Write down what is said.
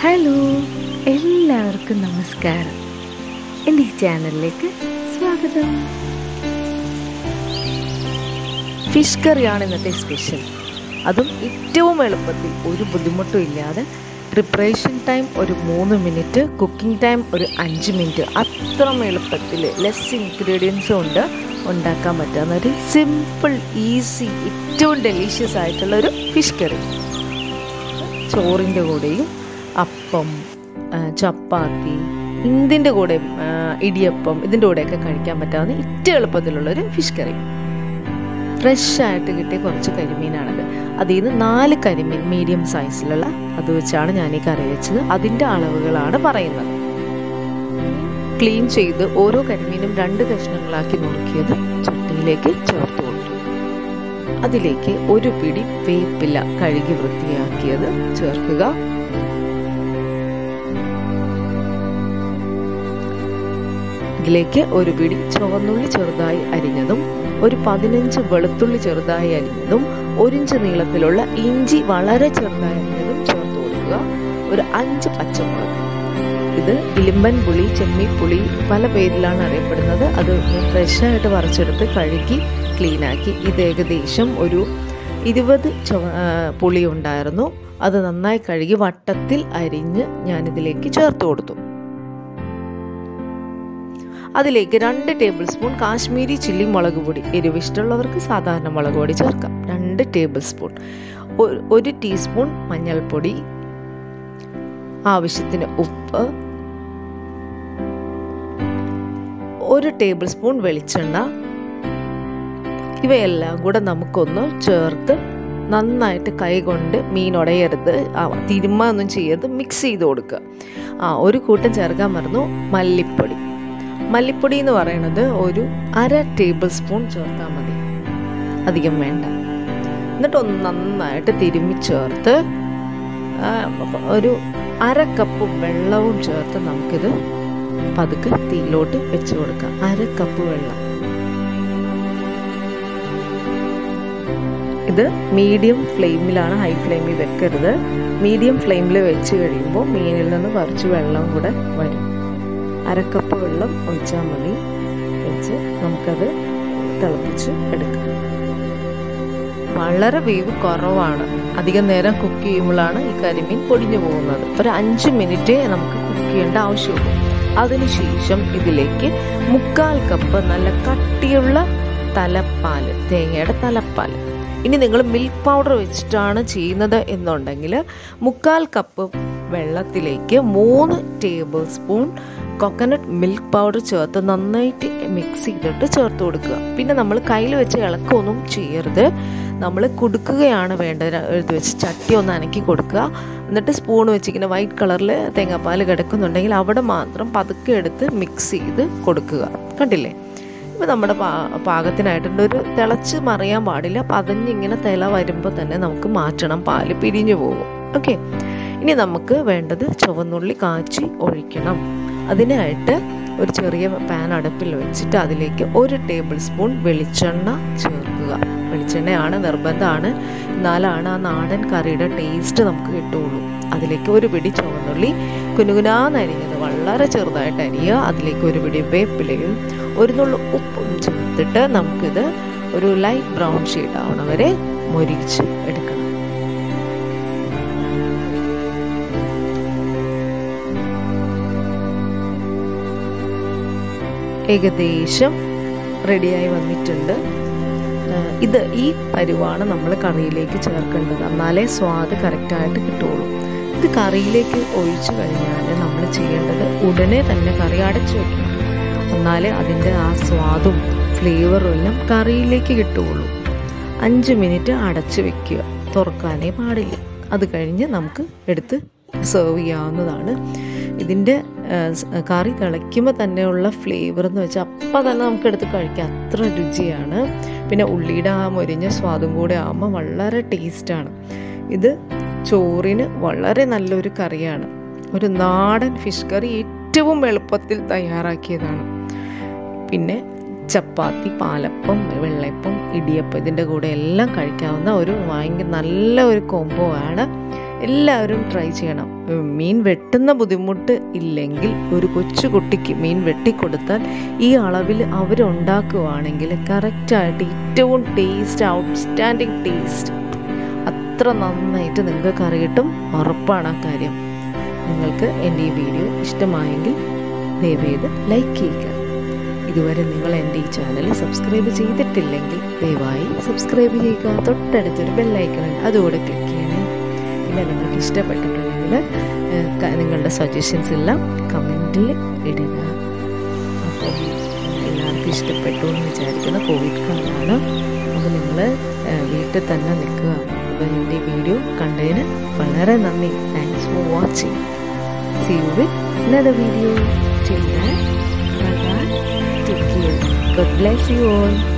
hello എല്ലാവർക്കും നമസ്കാരം എൻ്റെ ഈ ചാനലിലേക്ക് സ്വാഗതം ഫിഷ് കറിയാണ് ഇന്നത്തെ സ്പെഷ്യൽ അതും ഏറ്റവും എളുപ്പത്തിൽ ഒരു ബുദ്ധിമുട്ടും ഇല്ലാതെ പ്രിപ്പറേഷൻ ടൈം ഒരു മൂന്ന് മിനിറ്റ് കുക്കിംഗ് ടൈം ഒരു അഞ്ച് മിനിറ്റ് അത്ര എളുപ്പത്തിൽ ലെസ് ഇൻഗ്രീഡിയൻസ് കൊണ്ട് ഉണ്ടാക്കാൻ പറ്റാവുന്ന ഒരു സിമ്പിൾ ഈസി ഏറ്റവും ഡെലീഷ്യസ് ആയിട്ടുള്ള ഒരു ഫിഷ് കറി ചോറിൻ്റെ കൂടെയും അപ്പം ആ, ചപ്പാത്തി ഇതിൻ്റെ കൂടെ ആ, ഇടിയപ്പം ഇതിൻ്റെ കൂടെയൊക്കെ കഴിക്കാൻ പറ്റാവുന്ന ഏറ്റവും എളുപ്പത്തിലുള്ളൊരു ഫിഷ് കറി ഫ്രഷ് ആയിട്ട് കിട്ടിയ കുറച്ച് കരിമീനാണത് അതിൽ നിന്ന് നാല് കരിമീൻ മീഡിയം സൈസിലുള്ള അത് വെച്ചാണ് ഞാൻ ഈ കറി വെച്ചത് അതിൻ്റെ അളവുകളാണ് പറയുന്നത് ക്ലീൻ ചെയ്ത് ഓരോ കരിമീനും രണ്ട് കഷ്ണങ്ങളാക്കി നുറുക്കിയത് ചട്ടിയിലേക്ക് ചേർത്ത് കൊടുത്തു അതിലേക്ക് ഒരു പിടി വേപ്പില കഴുകി വൃത്തിയാക്കിയത് ചേർക്കുക ഇതിലേക്ക് ഒരു പിടി ചുവന്നുള്ളി ചെറുതായി അരിഞ്ഞതും ഒരു പതിനഞ്ച് വെളുത്തുള്ളി ചെറുതായി അരിഞ്ഞതും ഒരിഞ്ച് നീളത്തിലുള്ള ഇഞ്ചി വളരെ ചെറുതായി അരിഞ്ഞതും ചേർത്ത് കൊടുക്കുക ഒരു അഞ്ച് പച്ചമുളക് ഇത് ഇലിമ്പൻ പുളി ചെമ്മിപ്പുളി പല പേരിലാണ് അറിയപ്പെടുന്നത് അത് ഫ്രഷായിട്ട് പറിച്ചെടുത്ത് കഴുകി ക്ലീനാക്കി ഇത് ഏകദേശം ഒരു ഇരുപത് ചുവ ആ, പുളി ഉണ്ടായിരുന്നു അത് നന്നായി കഴുകി വട്ടത്തിൽ അരിഞ്ഞ് ഞാനിതിലേക്ക് ചേർത്ത് കൊടുത്തു അതിലേക്ക് രണ്ട് ടേബിൾ സ്പൂൺ കാശ്മീരി ചില്ലി മുളക് പൊടി എരിവ് ഇഷ്ടമുള്ളവർക്ക് സാധാരണ മുളക് പൊടി ചേർക്കാം രണ്ട് ടേബിൾ സ്പൂൺ ഒരു- ഒരു ടീസ്പൂൺ മഞ്ഞൾപ്പൊടി ആവശ്യത്തിന് ഉപ്പ് ഒരു ടേബിൾ സ്പൂൺ വെളിച്ചെണ്ണ ഇവയെല്ലാം കൂടെ നമുക്കൊന്ന് ചേർത്ത് നന്നായിട്ട് കൈകൊണ്ട് മീൻ ഉടയരുത് ആ, തിരുമ്മ ഒന്നും ചെയ്യരുത് മിക്സ് ചെയ്ത് കൊടുക്കുക ആ ഒരു കൂട്ടം ചേർക്കാൻ മറന്നു മല്ലിപ്പൊടി മല്ലിപ്പൊടി എന്ന് പറയുന്നത് ഒരു അര ടേബിൾ സ്പൂൺ ചേർത്താൽ മതി അധികം വേണ്ട എന്നിട്ട് ഒന്ന് നന്നായിട്ട് തിരുമ്മി ചേർത്ത് ആ, ഒരു അര കപ്പ് വെള്ളവും ചേർത്ത് നമുക്കിത് പതുക്കെ തീയിലോട്ട് വെച്ച് കൊടുക്കാം അര കപ്പ് വെള്ളം ഇത് മീഡിയം ഫ്ലെയിമിലാണ് ഹൈ ഫ്ലെയിമിൽ വെക്കരുത് മീഡിയം ഫ്ലെയിമിൽ വെച്ച് കഴിയുമ്പോൾ മീനിൽ നിന്ന് കുറച്ച് വെള്ളം കൂടെ വരും അരക്കപ്പ് വെള്ളം ഒഴിച്ചാൽ മതി വെച്ച് നമുക്കത് തിളപ്പിച്ച് എടുക്കാം വളരെ വേവ് കുറവാണ് അധികം നേരം കുക്ക് ചെയ്യുമ്പോഴാണ് ഈ കരിമീൻ പൊടിഞ്ഞു പോകുന്നത് ഒരു അഞ്ച് മിനിറ്റേ നമുക്ക് കുക്ക് ചെയ്യേണ്ട ആവശ്യമുള്ളൂ അതിനുശേഷം ഇതിലേക്ക് മുക്കാൽ കപ്പ് നല്ല കട്ടിയുള്ള തലപ്പാല് തേങ്ങയുടെ തലപ്പാല് ഇനി നിങ്ങൾ മിൽക്ക് പൗഡർ വെച്ചിട്ടാണ് ചെയ്യുന്നത് എന്നുണ്ടെങ്കിൽ മുക്കാൽ കപ്പ് വെള്ളത്തിലേക്ക് മൂന്ന് tablespoon coconut milk powder ചേർത്ത് നന്നായിട്ട് മിക്സ് ചെയ്തിട്ട് ചേർത്ത് കൊടുക്കുക പിന്നെ നമ്മൾ കയ്യിൽ വെച്ച് ഇളക്കൊന്നും ചെയ്യരുത് നമ്മൾ കൊടുക്കുകയാണ് വേണ്ടത് എടുത്ത് വെച്ച് ചട്ടി ഒന്ന് അനക്കി കൊടുക്കുക എന്നിട്ട് സ്പൂൺ വെച്ച് ഇങ്ങനെ വൈറ്റ് കളറിൽ തേങ്ങാപ്പാൽ കിടക്കുന്നുണ്ടെങ്കിൽ അവിടെ മാത്രം പതുക്കെ എടുത്ത് മിക്സ് ചെയ്ത് കൊടുക്കുക കണ്ടില്ലേ ഇപ്പം നമ്മുടെ പാ പാകത്തിനായിട്ടുണ്ട് ഒരു തിളച്ച് മറിയാൻ പാടില്ല പതഞ്ഞിങ്ങനെ തിള വരുമ്പോൾ തന്നെ നമുക്ക് മാറ്റണം പാല് പിരിഞ്ഞു പോകും ഓക്കെ ഇനി നമുക്ക് വേണ്ടത് ചുവന്നുള്ളി കാച്ചി ഒഴിക്കണം അതിനായിട്ട് ഒരു ചെറിയ പാൻ അടുപ്പിൽ വെച്ചിട്ട് അതിലേക്ക് ഒരു ടേബിൾ സ്പൂൺ വെളിച്ചെണ്ണ ചേർക്കുക വെളിച്ചെണ്ണയാണ് നിർബന്ധമാണ് എന്നാലാണ് ആ നാടൻ കറിയുടെ ടേസ്റ്റ് നമുക്ക് കിട്ടുള്ളൂ അതിലേക്ക് ഒരു പിടി ചുവന്നുള്ളി കുനുകുനാന്നരിഞ്ഞത് വളരെ ചെറുതായിട്ട് അരിയുക അതിലേക്ക് ഒരു പിടി വേപ്പിലയും ഒരു നുള്ളു ഉപ്പും ചേർത്തിട്ട് നമുക്കിത് ഒരു ലൈറ്റ് ബ്രൗൺ ഷെയ്ഡ് ആവണ വരെ മൊരിച്ച് എടുക്കണം ഏകദേശം റെഡിയായി വന്നിട്ടുണ്ട് ആ, ഇത് ഈ പരുവാണ് നമ്മൾ കറിയിലേക്ക് ചേർക്കേണ്ടത് എന്നാലേ സ്വാദ് കറക്റ്റായിട്ട് കിട്ടുള്ളൂ ഇത് കറിയിലേക്ക് ഒഴിച്ചു കഴിഞ്ഞാൽ നമ്മൾ ചെയ്യേണ്ടത് ഉടനെ തന്നെ കറി അടച്ചു വെക്കണം എന്നാലേ അതിൻ്റെ ആ സ്വാദും ഫ്ലേവറും എല്ലാം കറിയിലേക്ക് കിട്ടുകയുള്ളൂ അഞ്ച് മിനിറ്റ് അടച്ചു വെക്കുക തുറക്കാനേ പാടില്ല അത് കഴിഞ്ഞ് നമുക്ക് എടുത്ത് സെർവ് ചെയ്യാവുന്നതാണ് ഇതിൻ്റെ കറി തിളയ്ക്കുമ്പോൾ തന്നെയുള്ള ഫ്ലേവർ എന്ന് വെച്ചാൽ അപ്പം തന്നെ നമുക്ക് എടുത്ത് കഴിക്കാം അത്ര രുചിയാണ് പിന്നെ ഉള്ളിയുടെ ആ മൊരിഞ്ഞ സ്വാദും കൂടെ ആകുമ്പോൾ വളരെ ടേസ്റ്റാണ് ഇത് ചോറിന് വളരെ നല്ലൊരു കറിയാണ് ഒരു നാടൻ ഫിഷ് കറി ഏറ്റവും എളുപ്പത്തിൽ തയ്യാറാക്കിയതാണ് പിന്നെ ചപ്പാത്തി പാലപ്പം വെള്ളയപ്പം ഇടിയപ്പം ഇതിൻ്റെ കൂടെ എല്ലാം കഴിക്കാവുന്ന ഒരു ഭയങ്കര നല്ല ഒരു കോംബോ ആണ് എല്ലാവരും ട്രൈ ചെയ്യണം ഉം, മീൻ വെട്ടുന്ന ബുദ്ധിമുട്ട് ഇല്ലെങ്കിൽ ഒരു കൊച്ചു കുട്ടിക്ക് മീൻ വെട്ടിക്കൊടുത്താൽ ഈ അളവിൽ അവരുണ്ടാക്കുവാണെങ്കിൽ കറക്റ്റായിട്ട് ഏറ്റവും ടേസ്റ്റ് ഔട്ട്സ്റ്റാൻഡിങ് ടേസ്റ്റ് അത്ര നന്നായിട്ട് നിങ്ങൾക്ക് കറി കിട്ടും ഉറപ്പാണ് ആ കാര്യം നിങ്ങൾക്ക് എൻ്റെ ഈ വീഡിയോ ഇഷ്ടമായെങ്കിൽ ദയവേത് ലൈക്ക് ചെയ്യുക ഇതുവരെ നിങ്ങൾ എൻ്റെ ഈ ചാനൽ സബ്സ്ക്രൈബ് ചെയ്തിട്ടില്ലെങ്കിൽ ദയവായി സബ്സ്ക്രൈബ് ചെയ്യുക തൊട്ടടുത്തൊരു ബെല്ലൈക്കണുണ്ട് അതുകൂടെ ക്ലിക്ക് ചെയ്യണേ പിന്നെ നിങ്ങൾക്ക് ഇഷ്ടപ്പെട്ടിട്ടുണ്ടെങ്കിൽ ഏഹ്, ക- നിങ്ങളുടെ സജഷൻസ് എല്ലാം കമൻറ്റിൽ ഇടുക അപ്പം എല്ലാവർക്കും ഇഷ്ടപ്പെട്ടു എന്ന് വിചാരിക്കുന്ന കോവിഡ് കാലമാണ് അപ്പോൾ നിങ്ങൾ വീട്ടിൽ തന്നെ നിൽക്കുക അപ്പോൾ എൻ്റെ വീഡിയോ കണ്ടതിന് വളരെ നന്ദി thanks for watching see you with another video till then bye bye take care god bless you all